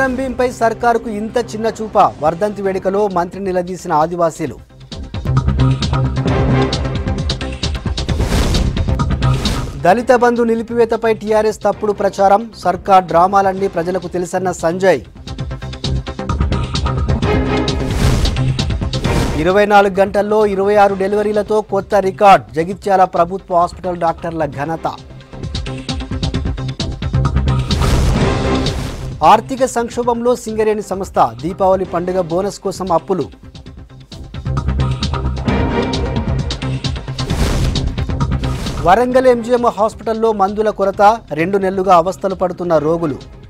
కొమరం భీంపై సర్కారుకు ఇంత చిన్న చూప వర్ధంతి వేడుకలో మంత్రి నిలదీసిన ఆదివాసీలు దళిత బంధు నిలిపివేతపై టీఆర్ఎస్ తప్పుడు ప్రచారం సర్కార్ డ్రామాలన్నీ ప్రజలకు తెలుసన్న సంజయ్ ఇరవై నాలుగు గంటల్లో ఇరవై ఆరు డెలివరీలతో కొత్త రికార్డ్ జగిత్యాల ప్రభుత్వ హాస్పిటల్ డాక్టర్ల ఘనత ఆర్థిక సంక్షోభంలో సింగరేణి సంస్థ దీపావళి పండుగ బోనస్ కోసం అప్పులు వరంగల్ ఎంజీఎం హాస్పిటల్లో మందుల కొరత రెండు నెలలుగా అవస్థలు పడుతున్న రోగులు